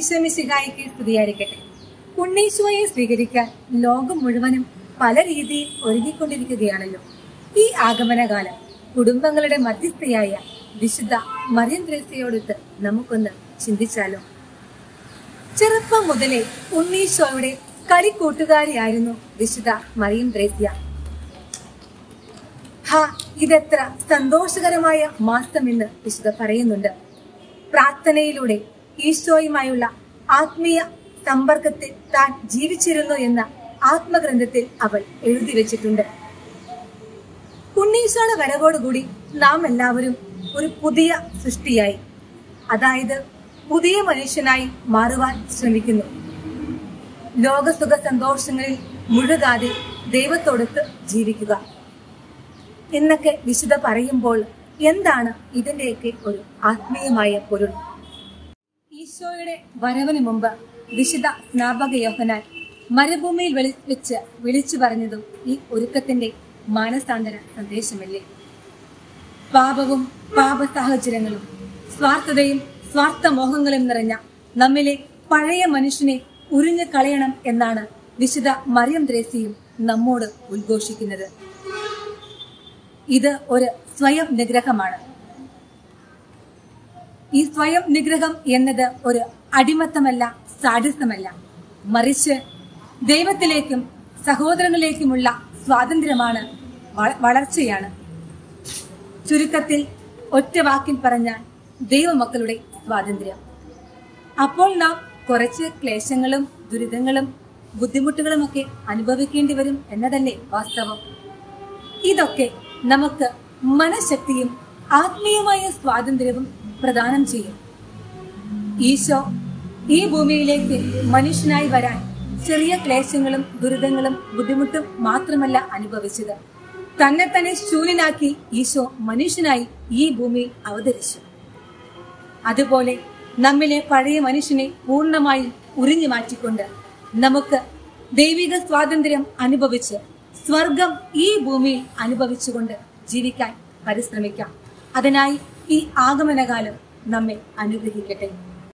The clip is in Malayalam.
ഈശ്വമിശിഹായിക്ക് സ്തുതിയായിരിക്കട്ടെ ഉണ്ണീശോയെ സ്വീകരിക്കാൻ ലോകം മുഴുവനും പല രീതിയിൽ ഒരുങ്ങിക്കൊണ്ടിരിക്കുകയാണല്ലോ ഈ ആഗമനകാലം കുടുംബങ്ങളുടെ മധ്യസ്ഥയായ വിശുദ്ധ മറിയം ത്രേസ്യയോടൊത്ത് നമുക്കൊന്ന് ചിന്തിച്ചാലോ ചെറുപ്പം മുതലേ ഉണ്ണീശോയുടെ കളിക്കൂട്ടുകാരിയായിരുന്നു വിശുദ്ധ മറിയം ത്രേസ്യ ഹാ ഇതെത്ര സന്തോഷകരമായ മാസമെന്ന് വിശുദ്ധ പറയുന്നുണ്ട് പ്രാർത്ഥനയിലൂടെ ഈശോയുമായുള്ള ആത്മീയ സമ്പർക്കത്തിൽ താൻ ജീവിച്ചിരുന്നു എന്ന ആത്മഗ്രന്ഥത്തിൽ അവൾ എഴുതി വെച്ചിട്ടുണ്ട് ഉണ്ണീശോയുടെ വരവോടുകൂടി നാം എല്ലാവരും ഒരു പുതിയ സൃഷ്ടിയായി അതായത് പുതിയ മനുഷ്യനായി മാറുവാൻ ശ്രമിക്കുന്നു ലോകസുഖ സന്തോഷങ്ങളിൽ മുഴുകാതെ ദൈവത്തോടൊത്ത് ജീവിക്കുക എന്നൊക്കെ വിശുദ്ധ പറയുമ്പോൾ എന്താണ് ഇതിന്റെയൊക്കെ ഒരു ആത്മീയമായ പൊരുൾ ഈശോയുടെ വരവിന് മുമ്പ് വിശുദ്ധ സ്നാപക യോഹനാൻ മരുഭൂമിയിൽ വെളി വെച്ച് വിളിച്ചു പറഞ്ഞതും ഈ ഒരുക്കത്തിന്റെ മാനസാന്തര സന്ദേശമല്ലേ പാപവും പാപ സാഹചര്യങ്ങളും സ്വാർത്ഥതയും സ്വാർത്ഥ മോഹങ്ങളും നിറഞ്ഞ നമ്മിലെ പഴയ മനുഷ്യനെ ഉരിഞ്ഞു കളയണം എന്നാണ് വിശുദ്ധ മറിയം ത്രേസ്യയും നമ്മോട് ഉദ്ഘോഷിക്കുന്നത് ഇത് ഒരു സ്വയം നിഗ്രഹമാണ് ഈ സ്വയം നിഗ്രഹം എന്നത് ഒരു അടിമത്തമല്ല സാഡിസമല്ല മറിച്ച് ദൈവത്തിലേക്കും സഹോദരങ്ങളിലേക്കുമുള്ള സ്വാതന്ത്ര്യമാണ് വ- വളർച്ചയാണ് ചുരുക്കത്തിൽ ഒറ്റ വാക്കിൽ പറഞ്ഞാൽ ദൈവമക്കളുടെ സ്വാതന്ത്ര്യം അപ്പോൾ നാം കുറച്ച് ക്ലേശങ്ങളും ദുരിതങ്ങളും ബുദ്ധിമുട്ടുകളുമൊക്കെ അനുഭവിക്കേണ്ടി വരും എന്നതല്ലേ വാസ്തവം ഇതൊക്കെ നമുക്ക് മനഃശക്തിയും ആത്മീയമായ സ്വാതന്ത്ര്യവും പ്രദാനം ചെയ്യും ഈശോ ഈ ഭൂമിയിലേക്ക് മനുഷ്യനായി വരാൻ ചെറിയ ക്ലേശങ്ങളും ദുരിതങ്ങളും ബുദ്ധിമുട്ടും മാത്രമല്ല അനുഭവിച്ചത് തന്നെ തന്നെ ശൂന്യനാക്കി ഈശോ മനുഷ്യനായി ഈ ഭൂമിയിൽ അവതരിച്ചു അതുപോലെ നമ്മിലെ പഴയ മനുഷ്യനെ പൂർണ്ണമായി ഉരിഞ്ഞു മാറ്റിക്കൊണ്ട് നമുക്ക് ദൈവിക സ്വാതന്ത്ര്യം അനുഭവിച്ച് സ്വർഗം ഈ ഭൂമിയിൽ അനുഭവിച്ചുകൊണ്ട് ജീവിക്കാൻ പരിശ്രമിക്കാം അതിനായി ഈ ആഗമനകാലം നമ്മെ അനുഗ്രഹിക്കട്ടെ